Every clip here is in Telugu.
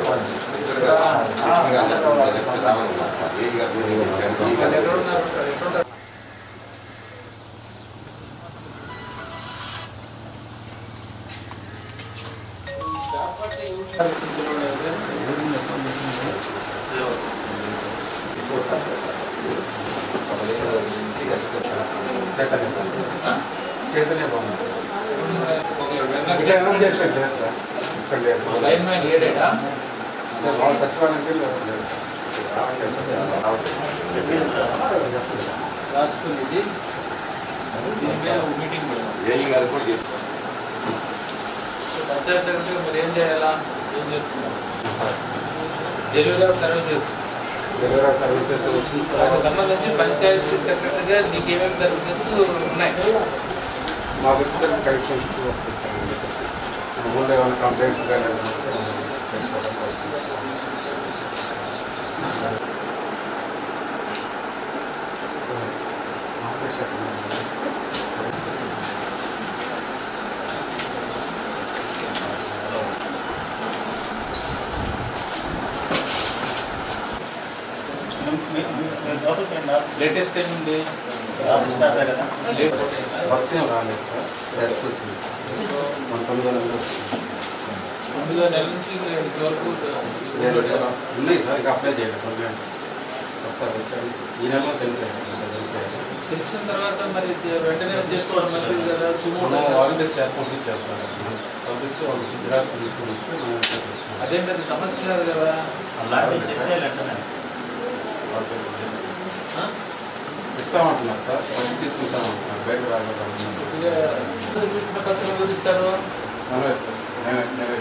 ఎక్కడ ఉన్నారు సార్ ఎక్కడ ఉన్నారు? చైతన్య భవన్ ఓకే, ఇక్కడ ఏమైనా చేసాడు లేదు సార్ ఇక్కడ లేదు లైన్ మ్యాన్ లేడేటా వాళ్ళ సచివాలయంకి లేదు రాసుకుంది ఇది దీని మీద ఒక మీటింగ్ పెడదాం. పంచాయత్ సెక్రటరీ మీరు ఏం చేయాలా ఏం చేస్తున్నారు delivery of services delivery services వచ్చి దానికి సంబంధించి పంచాయతీ సెక్రటరీగా నీకు ఏమేమి సర్వీసెస్ ఉన్నాయి మా వ్యక్తిగత కలెక్షన్స్ వస్తాయి సార్ ముందు ఏమైనా కంప్లైంట్స్ కానీ ఏమైనా వస్తే మనం చేసుకోవడం కోసం లేటెస్ట్ ఏముంది వర్క్స్ ఏం రాలేదు సార్ దట్స్ వచ్చింది మన తొమ్మిది వందలు ముందుగా నెల నుంచి ఇంతవరకు నేను ఉన్నాయి సార్ ఇంకా అప్లై చేయలేదు కంప్లైంట్ వస్తారు వచ్చారు ఈ నెలలో తెలుస్తాయి తెలిసిన తర్వాత మరి ఇది వెంటనే చేసుకోవడం మంచిది కదా మనం సుమోటో వాలంటీర్ స్టాఫ్ పంపించారు సార్ పంపిస్తే వాళ్ళు జిరాక్స్ తీసుకుని వస్తే మనం చేస్తాం. అదేం పెద్ద సమస్య కాదు కదా ఆ? ఇస్తామంటున్నారు సార్ వచ్చి తీసుకుంటామంటున్నారు బయట రాగలుగుతామంటున్నారు కొద్దిగా వీటిని ఖర్చులు వదిలిస్తారు మనమే సార్ నేనే నేనే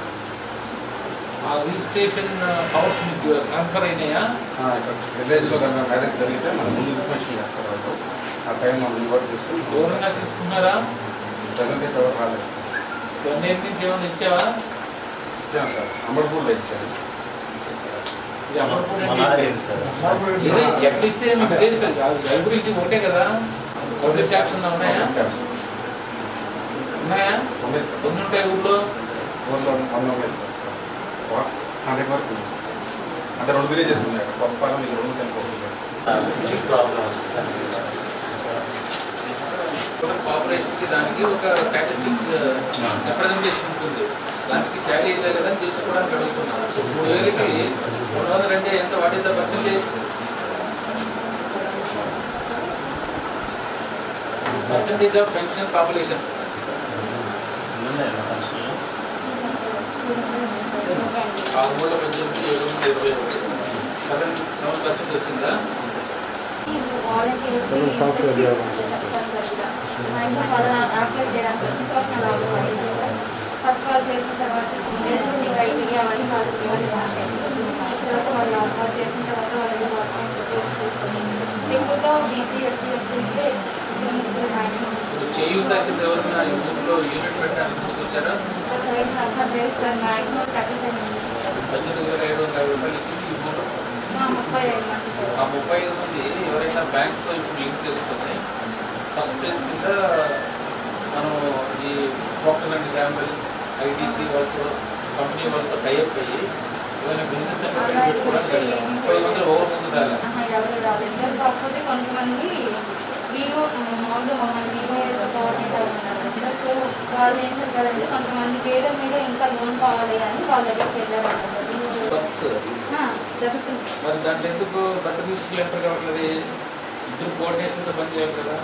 ఆ రిజిస్ట్రేషన్ హౌస్ మీకు ట్రాన్స్ఫర్ అయినాయా ఆ, ఇక్కడ విలేజ్లో కనుక మ్యారేజ్ జరిగితే మన ముందు ఇన్ఫర్మేషన్ చేస్తారు వాళ్ళు ఆ టైం మనం ఇంకోటి తీసుకుని దూరంగా తీసుకున్నారా ప్రజెంట్ అయితే ఎవరు రాలేదు ఇవన్నీ నుంచి ఏమైనా ఇచ్చావా ఇచ్చాను సార్ అమర్పూర్లో ఇచ్చాను ఇది అమర్పూర్ ఏంటి? ఇది ఎక్కడ ఇస్తే మీకు తెలుసు కదా ఎవరు ఇది ఒకటే కదా పబ్లిక్ షాప్స్ ఉన్నా ఉన్నాయా ఉన్నాయా ఉన్నాయి సార్ ఎన్ని ఉంటాయి ఊళ్ళో ఊర్లో వంద ఉన్నాయి సార్ హండ్రెడ్ వరకు ఉన్నాయి. అంటే రెండు విలేజెస్ ఉన్నాయి అక్కడ కొత్తపాలెం ఇది రెండు కలిపి పాపులేషన్ కి దానికి ఒక స్టాటిస్టిక్ రిప్రజెంటేషన్ ఉంటుంది దానికి ట్యాలీ అయిందా కదా అని తెలుసుకోవడానికి అడుగుతున్నాను సో మూడు వేలకి మూడు వందలు అంటే ఎంత what is the percentage percentage of pension population ఆ ఊళ్ళో పెన్షన్ ఏడు వందల ఇరవై ఒకటి సెవెన్ సెవెన్ పర్సెంట్ వచ్చిందా ఫస్ట్ వాళ్ళు చేసిన తర్వాత ఎందుకు నీకు అయిపోయి అవన్నీ వాళ్ళు ఇవ్వాలి తర్వాత వాళ్ళు అప్లోడ్ చేసిన తర్వాత వాళ్ళు డాక్యుమెంట్ చేసుకొని ఎక్కువగా బీసీ ఎస్సీ ఎస్టీకి స్కీమ్స్ మ్యాక్సిమం ఇప్పుడు చేయూత కింద ఎవరైనా ఈ ఊళ్ళో యూనిట్ పెట్టడానికి ముందుకు వచ్చారా లేదు సార్ మ్యాక్సిమం థర్టీ ఫైవ్ పద్దెనిమిది వేల ఏడు వందల యాభై రూపాయలు ఇచ్చింది ఈ ఊళ్ళో ముప్పై ఐదు మంది సార్ ఆ ముప్పై ఐదు మంది ఎవరైనా బ్యాంక్తో ఇప్పుడు లింక్ చేసుకొని ఫస్ట్ ప్లేస్ కింద మనం ఈ ప్రాక్టర్ అండ్ గ్యాంబుల్ ఐటీసీ వాళ్ళతో కంపెనీ వాళ్ళతో టైఅప్ అయ్యి ఏమైనా బిజినెస్ అనేది పెట్టుకోవడానికి వెళ్ళాం. ముప్పై మంది ఓవర్ ముందు రాలేదు ఆహా, ఎవరు రాలేదు సార్ కాకపోతే కొంతమంది వివో మామూలుగా మమ్మల్ని వివోతో కోఆర్డినేటర్ ఉన్నారు కదా సార్ సో వాళ్ళు ఏం చెప్పారంటే కొంతమంది పేరు మీద ఇంకా లోన్ కావాలి అని వాళ్ళ దగ్గరికి వెళ్ళారంట సార్ వివో బస్ ఆ, జరుగుతుంది మరి దాంట్లో ఎందుకు బట్ట తీసుకుని ఎంటర్ కావట్లేదు ఇద్దరు కోఆర్డినేషన్తో పని చేయాలి కదా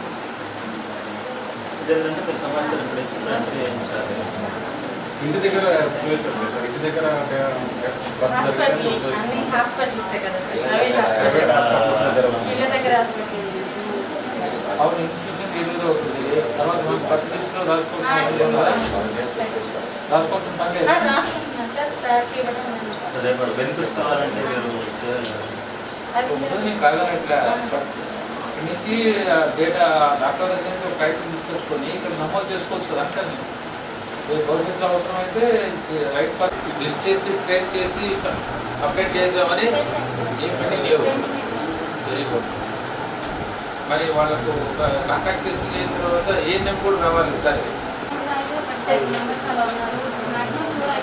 ఇంటి దగ్గర చూపించారు సార్ ఇంటి దగ్గర అంటే వర్క్ హాస్పిటల్ జరిగితే అన్ని హాస్పిటల్సే కదా సార్ ప్రైవేట్ హాస్పిటల్ ఇళ్ళ దగ్గర హాస్పిటల్ అవును ఇన్స్టిట్యూషన్ ఎదురు అవుతుంది తర్వాత మనకి పర్సంటేజ్లో రాసుకోవాల్సిన రాసుకోవాల్సిన పని లేదు రాసుకుంటున్నాను సార్ థెరపీ ఇవ్వడం అనేది. బెనిఫిట్స్ అవ్వాలంటే మీరు అవి ఉంటుంది నేను కాదనట్లే ఇక్కడి నుంచి డేటా డాక్టర్ దగ్గర నుంచి ఒక టైటిల్ తీసుకొచ్చుకొని ఇక్కడ నమోదు చేసుకోవచ్చు కదా అంటే రేపు భవిష్యత్తులో అవసరమైతే రైట్ పాస్ లిస్ట్ చేసి ట్రేక్ చేసి అప్డేట్ చేసామని ఏం పెండింగ్ లేవు వెరీ గుడ్ మరి వాళ్ళకు కాంటాక్ట్ చేసిన తర్వాత ఏ నెంబర్ రావాలి సరే టెన్ మెంబర్స్ అలా ఉన్నారు మాక్సిమం కూడా అయిపోయారు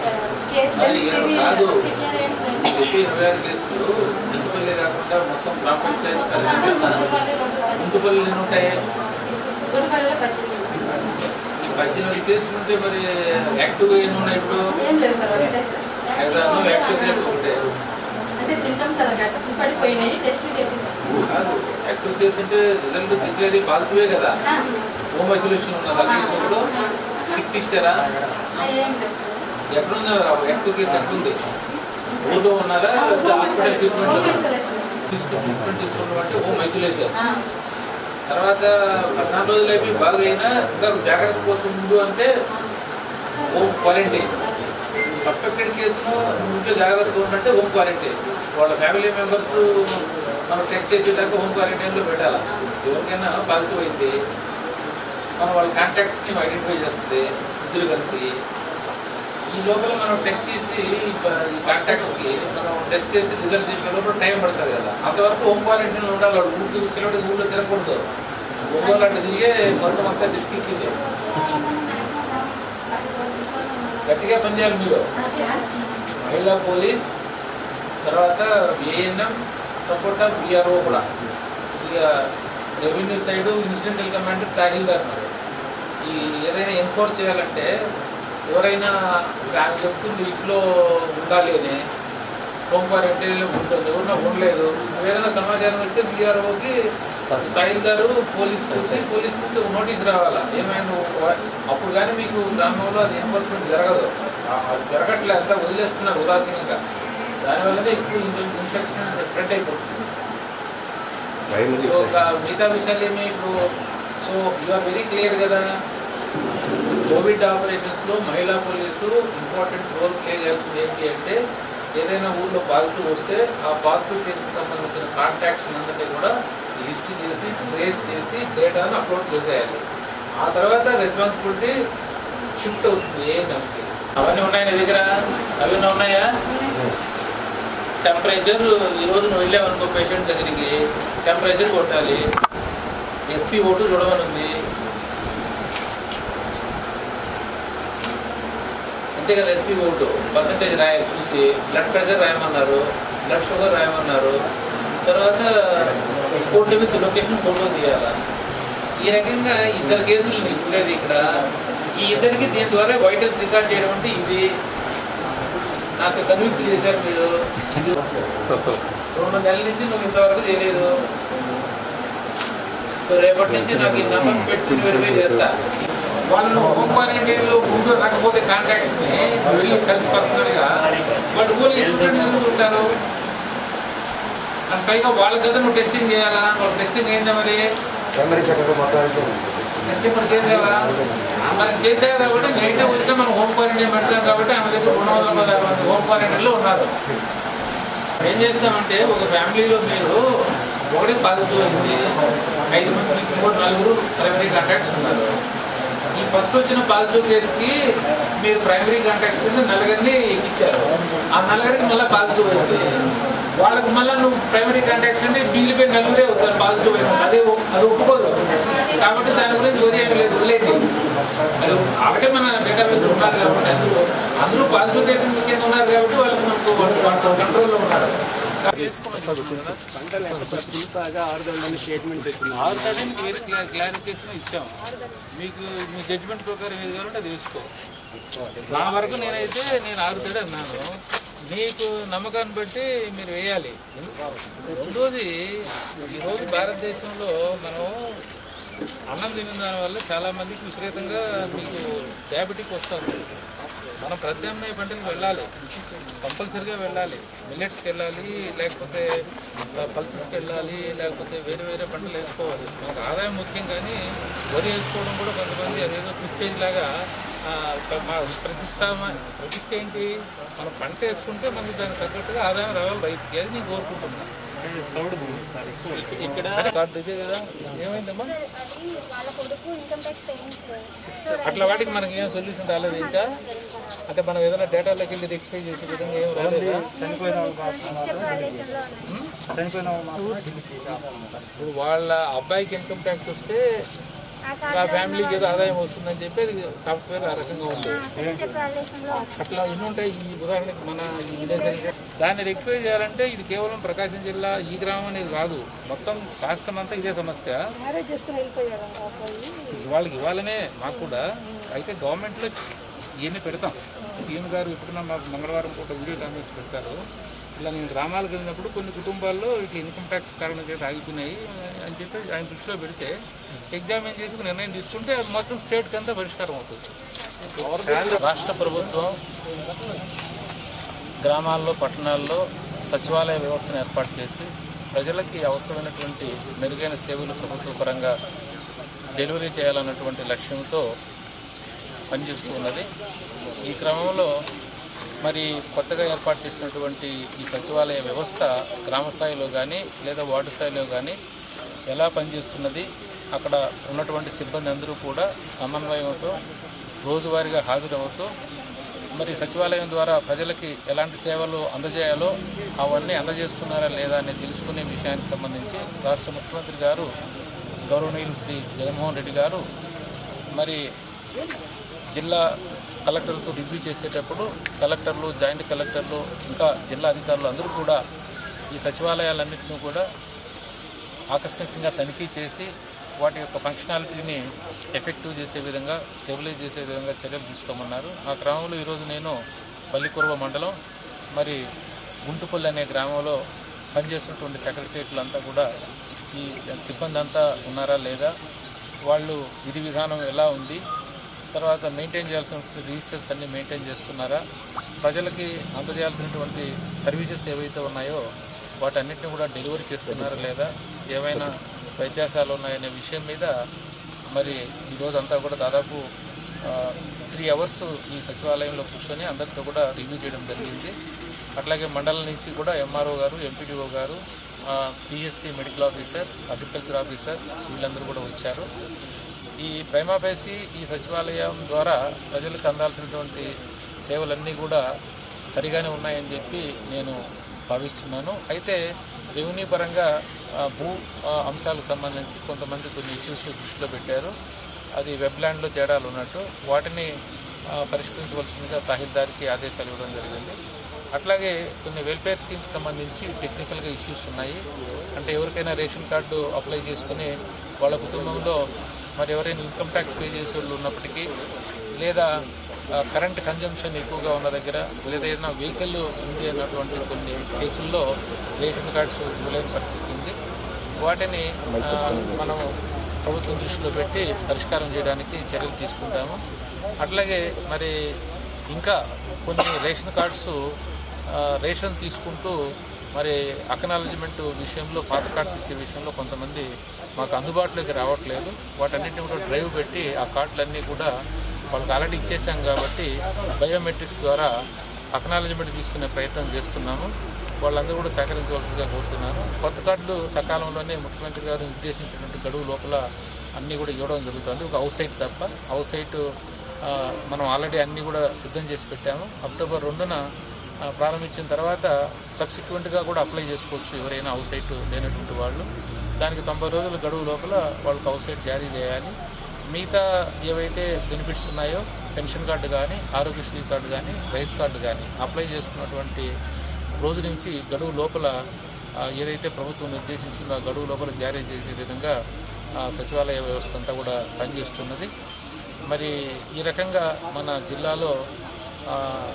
కేసు మరి సివిల్ కాదు. సివిల్ ఏం లేదు. చెప్పి ఇరవై ఆరు కేసులు గుంటుపల్లి కాకుండా మొత్తం గ్రామ పంచాయతీ కలిపి గుంటుపల్లి, గుంటుపల్లి. గుంటుపల్లి ఎన్ని ఉంటాయి గుంటుపల్లిలో పద్దెనిమిది. ఈ పద్దెనిమిది కేసులు ఉంటే మరి యాక్టివ్గా ఎన్ని ఉన్నాయి ఇప్పుడు ఏం లేవు సార్ ఒకటే సార్ ఎగ్జామ్ యాక్టివ్ కేసులు ఉంటాయి అంటే సిమ్టమ్స్ అలాగా పడిపోయినాయి టెస్ట్ చేపిస్తాం కాదు యాక్టివ్ కేసు అంటే రిజల్ట్ డిక్లేర్ పాజిటివే కదా హోమ్ ఐసోలేషన్ ఉన్నదా కేసులో కిట్ ఇచ్చారా ఏం లేదు సార్ ఎక్కడుందా యాక్టివ్ కేసు ఎక్కడుంది ఊళ్ళో ఉన్నారా లేకపోతే hospital treatment home isolation. Treatment తీసుకున్నాం అంటే హోమ్ ఐసోలేషన్ ఆ, తర్వాత పద్నాలుగు రోజులు అయిపోయి బాగా అయినా ఇంకా జాగ్రత్త కోసం ఉండు అంటే హోమ్ క్వారంటైన్ సస్పెక్టెడ్ కేసును ఇంట్లో జాగ్రత్తగా ఉండంటే హోమ్ క్వారంటైన్ వాళ్ళ ఫ్యామిలీ మెంబర్స్ మనం టెస్ట్ చేసేదాకా హోమ్ క్వారంటైన్లో పెట్టాలి ఎవరికైనా పాజిటివ్ అయితే మనం వాళ్ళ కాంటాక్ట్స్ని ఐడెంటిఫై చేస్తుంది ఇద్దరు కలిసి ఈ లోపల మనం టెస్ట్ చేసి ఈ ప- ఈ కాంటాక్ట్స్కి మనం టెస్ట్ చేసి రిజల్ట్ చేసిన లోపల టైం పడుతుంది కదా అంతవరకు హోమ్ క్వారంటైన్లో ఉండాలి వాడు ఊరికి వచ్చినట్టు ఊళ్ళో తిరగకూడదు ఒంగోలు అంటే తిరిగే మొత్తం అంతా డిస్ట్రిక్ట్ గట్టిగా పనిచేయాలి మీరు ఆ, చేస్తున్నాం. మహిళా పోలీస్ తర్వాత ఏఎన్ఎం సపోర్ట్ ఆఫ్ బిఆర్ఓ కూడా ఇక revenue side incidental commander tahsildar ఉన్నారు ఈ ఏదైనా ఎన్ఫోర్స్ చేయాలంటే ఎవరైనా ఆమె చెప్తుంది ఇంట్లో ఉండాలి అని హోమ్ క్వారంటైన్లో ఉంటుంది ఎవరన్నా ఉండలేదు ఏదైనా సమాచారం వస్తే బీఆర్ఓకి తహసీల్దారు పోలీస్ వచ్చి పోలీస్ నుంచి ఒక నోటీస్ రావాలా ఏమైనా ఒక- అప్పుడు కానీ మీకు గ్రామంలో అది ఎన్ఫోర్స్మెంట్ జరగదు ఆ- అది జరగట్లే అంతా వదిలేస్తున్నారు ఉదాసీనంగా దానివల్లనే ఇప్పుడు ఇన్ఫెక్షన్ స్ప్రెడ్ అయిపోతుంది ఇది ఒక మిగతా విషయాలు ఏమి ఇప్పుడు so you are very clear కదా కోవిడ్ ఆపరేషన్స్లో మహిళా పోలీసు ఇంపార్టెంట్ రోల్ ప్లే చేయాల్సింది ఏంటి అంటే ఏదైనా ఊళ్ళో పాజిటివ్ వస్తే ఆ పాజిటివ్ కేసుకి సంబంధించిన కాంటాక్ట్స్ అందరినీ కూడా లిస్ట్ చేసి ట్రేస్ చేసి డేటాను అప్లోడ్ చేసేయాలి ఆ తర్వాత రెస్పాన్సిబిలిటీ షిఫ్ట్ అవుతుంది ఏ నమ్మకి అవన్నీ ఉన్నాయి నీ దగ్గర అవన్నీ ఉన్నాయా టెంపరేచర్ ఈరోజు నువ్వు వెళ్ళావనుకో పేషెంట్ దగ్గరికి టెంపరేచర్ కొట్టాలి ఎస్పీ ఓటు చూడమని ఉంది అంతే కదా ఎస్పీ ఓటు పర్సంటేజ్ రాయాలి చూసి బ్లడ్ ప్రెషర్ రాయమన్నారు బ్లడ్ షుగర్ రాయమన్నారు తర్వాత ఫోటో విత్ లొకేషన్ ఫోటో తీయాలి ఈ రకంగా ఇద్దరు కేసులు నీకు ఉండేది ఇక్కడ ఈ ఇద్దరికి దీని ద్వారా వైటల్స్ రికార్డ్ చేయడం అంటే ఇది నాకు కన్విక్ట్ చేశారు మీరు ఇది రెండు నెలల నుంచి నువ్వు ఇంతవరకు చేయలేదు సో రేపటి నుంచి నాకు ఈ నెంబర్ పెట్టుకుని వెరిఫై చేస్తా వాళ్ళు హోమ్ క్వారంటైన్లో ముందు రాకపోతే కాంటాక్ట్స్ని వెళ్ళి కలిసి పర్సనల్గా వాళ్ళు ఊళ్ళకి స్టూడెంట్ తిరుగుతుంటారు అండ్ పైగా వాళ్ళ కదా నువ్వు టెస్టింగ్ చేయాలా వాళ్ళు టెస్టింగ్ అయిందా మరి ప్రైమరీ సెక్టర్ మొత్తం అయితే టెస్టింగ్ మరి చేసేవా మరి చేసేది కాబట్టి నెగిటివ్ వచ్చినా మనం హోమ్ క్వారంటైన్ పెడతాం కాబట్టి ఆమె దగ్గర రెండు వందల పదహారు మంది హోమ్ క్వారంటైన్లో ఉన్నారు ఏం చేస్తామంటే ఒక ఫ్యామిలీలో మీరు ఒకటి పాజిటివ్ అయింది ఐదు మంది మూడు నలుగురు ప్రైమరీ కాంటాక్ట్స్ ఉన్నారు ఈ ఫస్ట్ వచ్చిన పాజిటివ్ కేసుకి మీరు ప్రైమరీ కాంటాక్ట్స్ కింద నలుగురిని ఎక్కించారు ఆ నలుగురికి మళ్ళీ పాజిటివ్ అయింది వాళ్ళకి మళ్ళీ నువ్వు ప్రైమరీ కాంటాక్ట్స్ అంటే మిగిలిపోయి నలుగురే అవుతారు పాజిటివ్ అయిన అదే ఒప్- అది ఒప్పుకోదు కాబట్టి దాని గురించి వరి ఏమి లేదు వదిలేండి అది ఒకటే మన డేటాబేస్ ఉన్నారు కాబట్టి అందరూ అందరూ పాజిటివ్ కేసులు కింద ఉన్నారు కాబట్టి వాళ్ళకి మనకు వాళ్ళు కంట్రోల్లో ఉన్నారు స్టేట్మెంట్ తెచ్చింది ఆరు థర్టీన్ వేరే క్లా క్లారిఫికేషన్ ఇచ్చాం మీకు మీ జడ్జిమెంట్ ప్రకారం ఏది కావాలంటే అది వేసుకో నా వరకు నేనైతే నేను ఆరు థర్టీ అన్నాను మీకు నమ్మకాన్ని బట్టి మీరు వేయాలి రెండోది ఈరోజు భారతదేశంలో మనం అన్నం తిన్న దానివల్ల చాలా మందికి విపరీతంగా మీకు డయాబెటిక్ వస్తుంది మనం ప్రత్యామ్నాయ పంటలకు వెళ్ళాలి కంపల్సరిగా వెళ్ళాలి మిల్లెట్స్కి వెళ్ళాలి లేకపోతే పల్సెస్కి వెళ్ళాలి లేకపోతే వేరే వేరే పంటలు వేసుకోవాలి మనకు ఆదాయం ముఖ్యం కానీ వరి వేసుకోవడం కూడా కొంతమంది అదేదో ప్రిస్టేజ్ లాగా ఆ, ఒక మా ప్రతిష్ట ప్రతిష్ట ఏంటి మనం పంట వేసుకుంటే మనకి దానికి తగ్గట్టుగా ఆదాయం రావాలి రైతుకి అది నేను కోరుకుంటున్నాను ఇక్కడ కార్డు ఇదే కదా ఏమైందమ్మా వాళ్ళ కొడుకు ఇన్కమ్ ట్యాక్స్ పేమెంట్స్ అట్లా వాటికి మనకి ఏం సొల్యూషన్ రాలేదు ఇంకా అంటే మనం ఏదైనా డేటాలోకి వెళ్ళి రెక్టిఫై చేసే విధంగా ఏం రాలేదా చనిపోయిన వాళ్ళు మాత్రం ఇప్పుడు వాళ్ళ అబ్బాయికి ఇన్కమ్ ట్యాక్స్ వస్తే ఆ ఫ్యామిలీకి ఏదో ఆదాయం వస్తుందని చెప్పి అది సాఫ్ట్వేర్ ఆ రకంగా ఉంది ప్రదేశంలో అట్లా ఎన్ని ఉంటాయి ఈ ఉదాహరణకి మన ఈ విలేజ్ ఏరియా. దాన్ని రెక్టిఫై చేయాలంటే ఇది కేవలం ప్రకాశం జిల్లా ఈ గ్రామం అనేది కాదు మొత్తం రాష్ట్రం అంతా ఇదే సమస్య మ్యారేజ్ చేసుకుని వెళ్ళిపోయాడు ఆ అబ్బాయి వాళ్ళకి ఇవ్వాలనే మాకు కూడా అయితే గవర్నమెంట్లో ఇవన్నీ పెడతాం సీఎం గారు ఎప్పుడన్నా మాకు మంగళవారం పూట వీడియో కాన్ఫరెన్స్ పెడతారు ఇలా నేను గ్రామాలకు వెళ్ళినప్పుడు కొన్ని కుటుంబాల్లో ఇట్లా ఇన్కమ్ ట్యాక్స్ కారణం చేత ఆగిపోయినాయి అని చెప్పి ఆయన దృష్టిలో పెడితే ఎగ్జామిన్ చేసి ఒక నిర్ణయం తీసుకుంటే అది మొత్తం స్టేట్కి అంతా పరిష్కారం అవుతుంది రాష్ట్ర ప్రభుత్వం గ్రామాల్లో పట్టణాల్లో సచివాలయ వ్యవస్థను ఏర్పాటు చేసి ప్రజలకి అవసరమైనటువంటి మెరుగైన సేవలు ప్రభుత్వ పరంగా డెలివరీ చేయాలన్నటువంటి లక్ష్యంతో పనిచేస్తూ ఉన్నది ఈ క్రమంలో మరి కొత్తగా ఏర్పాటు చేసినటువంటి ఈ సచివాలయ వ్యవస్థ గ్రామ స్థాయిలో కానీ లేదా వార్డు స్థాయిలో కానీ ఎలా పనిచేస్తున్నది అక్కడ ఉన్నటువంటి సిబ్బంది అందరూ కూడా సమన్వయంతో రోజువారీగా హాజరవుతూ మరి సచివాలయం ద్వారా ప్రజలకి ఎలాంటి సేవలు అందజేయాలో అవన్నీ అందజేస్తున్నారా లేదా అని తెలుసుకునే విషయానికి సంబంధించి రాష్ట్ర ముఖ్యమంత్రి గారు గౌరవనీయులు శ్రీ జగన్మోహన్ రెడ్డి గారు మరి జిల్లా కలెక్టర్లతో రివ్యూ చేసేటప్పుడు కలెక్టర్లు జాయింట్ కలెక్టర్లు ఇంకా జిల్లా అధికారులు అందరూ కూడా ఈ సచివాలయాలన్నింటినీ కూడా ఆకస్మికంగా తనిఖీ చేసి వాటి యొక్క ఫంక్షనాలిటీని ఎఫెక్టివ్ చేసే విధంగా స్టెబిలైజ్ చేసే విధంగా చర్యలు తీసుకోమన్నారు ఆ క్రమంలో ఈరోజు నేను పల్లికురవ మండలం మరి గుంటుపల్లి అనే గ్రామంలో పనిచేస్తున్నటువంటి సెక్రటరియట్లు అంతా కూడా ఈ సిబ్బంది అంతా ఉన్నారా లేదా వాళ్ళు విధి విధానం ఎలా ఉంది తర్వాత మెయింటైన్ చేయాల్సిన రిజిస్టర్స్ అన్ని మెయింటైన్ చేస్తున్నారా ప్రజలకి అందజేయాల్సినటువంటి సర్వీసెస్ ఏవైతే ఉన్నాయో వాటన్నిటిని కూడా డెలివరీ చేస్తున్నారా లేదా ఏమైనా వ్యత్యాసాలు ఉన్నాయనే విషయం మీద మరి ఈరోజు అంతా కూడా దాదాపు త్రీ అవర్స్ ఈ సచివాలయంలో కూర్చొని అందరితో కూడా రివ్యూ చేయడం జరిగింది అట్లాగే మండలం నుంచి కూడా ఎంఆర్ఓ గారు ఎంపీడీఓ గారు PSC medical officer agriculture officer వీళ్ళందరూ కూడా వచ్చారు ఈ ప్రైమాపేసి ఈ సచివాలయం ద్వారా ప్రజలకు అందాల్సినటువంటి సేవలన్నీ కూడా సరిగానే ఉన్నాయని చెప్పి నేను భావిస్తున్నాను అయితే రెవెన్యూ పరంగా ఆ, భూ ఆ, అంశాలకు సంబంధించి కొంతమంది కొన్ని ఇష్యూస్ దృష్టిలో పెట్టారు అది వెబ్ ల్యాండ్లో తేడాలు ఉన్నట్టు వాటిని ఆ, పరిష్కరించవలసిందిగా తహసీల్దార్కి ఆదేశాలు ఇవ్వడం జరిగింది అట్లాగే కొన్ని వెల్ఫేర్ స్కీమ్స్ సంబంధించి టెక్నికల్గా ఇష్యూస్ ఉన్నాయి అంటే ఎవరికైనా రేషన్ కార్డు అప్లై చేసుకుని వాళ్ళ కుటుంబంలో మరి ఎవరైనా ఇన్కమ్ ట్యాక్స్ పే చేసే వాళ్ళు ఉన్నప్పటికీ లేదా ఆ, కరెంట్ కన్జంప్షన్ ఎక్కువగా ఉన్న దగ్గర లేదా ఏదైనా వెహికల్ ఉంది అన్నటువంటి కొన్ని కేసుల్లో రేషన్ కార్డ్స్ ఇవ్వలేని పరిస్థితి ఉంది వాటిని ఆ, మనం ప్రభుత్వం దృష్టిలో పెట్టి పరిష్కారం చేయడానికి చర్యలు తీసుకుంటాము అట్లాగే మరి ఇంకా కొన్ని రేషన్ కార్డ్స్ ఆ, రేషన్ తీసుకుంటూ మరి అకనాలజ్మెంట్ విషయంలో పాత కార్డ్స్ ఇచ్చే విషయంలో కొంతమంది మాకు అందుబాటులోకి రావట్లేదు వాటన్నిటిని కూడా డ్రైవ్ పెట్టి ఆ కార్డులన్నీ కూడా వాళ్ళకి ఆల్రెడీ ఇచ్చేసాం కాబట్టి బయోమెట్రిక్స్ ద్వారా అకనాలజ్మెంట్ తీసుకునే ప్రయత్నం చేస్తున్నాము వాళ్ళందరూ కూడా సహకరించవలసిందిగా కోరుతున్నాను కొత్త కార్డులు సకాలంలోనే ముఖ్యమంత్రి గారు నిర్దేశించినటువంటి గడువు లోపల అన్నీ కూడా ఇవ్వడం జరుగుతుంది ఒక హౌస్ సైట్ తప్ప హౌస్ సైట్ ఆ, మనం ఆల్రెడీ అన్నీ కూడా సిద్ధం చేసి పెట్టాము అక్టోబర్ రెండున ఆ, ప్రారంభించిన తర్వాత సబ్సిక్వెంట్గా కూడా అప్లై చేసుకోవచ్చు ఎవరైనా హౌస్ సైట్ లేనటువంటి వాళ్ళు దానికి తొంభై రోజుల గడువు లోపల వాళ్ళకి హౌస్ సైట్ జారీ చేయాలి మిగతా ఏవైతే బెనిఫిట్స్ ఉన్నాయో పెన్షన్ కార్డు కానీ ఆరోగ్యశ్రీ కార్డు కానీ రైస్ కార్డు కానీ అప్లై చేసుకున్నటువంటి రోజు నుంచి గడువు లోపల ఆ, ఏదైతే ప్రభుత్వం నిర్దేశించిందో ఆ గడువు లోపల జారీ చేసే విధంగా ఆ, సచివాలయ వ్యవస్థ అంతా కూడా పనిచేస్తున్నది మరి ఈ రకంగా మన జిల్లాలో ఆ,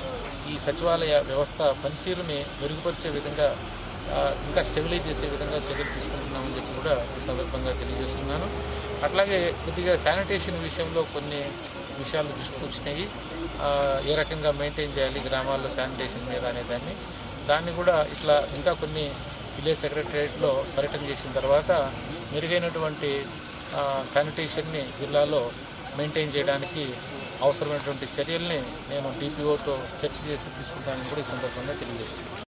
ఈ సచివాలయ వ్యవస్థ పనితీరుని మెరుగుపరిచే విధంగా ఆ, ఇంకా స్టెబిలైజ్ చేసే విధంగా చర్యలు తీసుకుంటున్నామని చెప్పి కూడా ఈ సందర్భంగా తెలియజేస్తున్నాను అట్లాగే కొద్దిగా శానిటేషన్ విషయంలో కొన్ని విషయాలు దృష్టికి వచ్చినాయి ఆ, ఏ రకంగా మెయింటైన్ చేయాలి గ్రామాల్లో శానిటేషన్ మీద అనే దాన్ని దాన్ని కూడా ఇట్లా ఇంకా కొన్ని విలేజ్ సెక్రటరియట్లో పర్యటన చేసిన తర్వాత మెరుగైనటువంటి ఆ, శానిటేషన్ని జిల్లాలో మెయింటైన్ చేయడానికి అవసరమైనటువంటి చర్యల్ని నేను డిపిఓతో చర్చ చేసి తీసుకుంటానని కూడా ఈ సందర్భంగా తెలియజేస్తున్నాను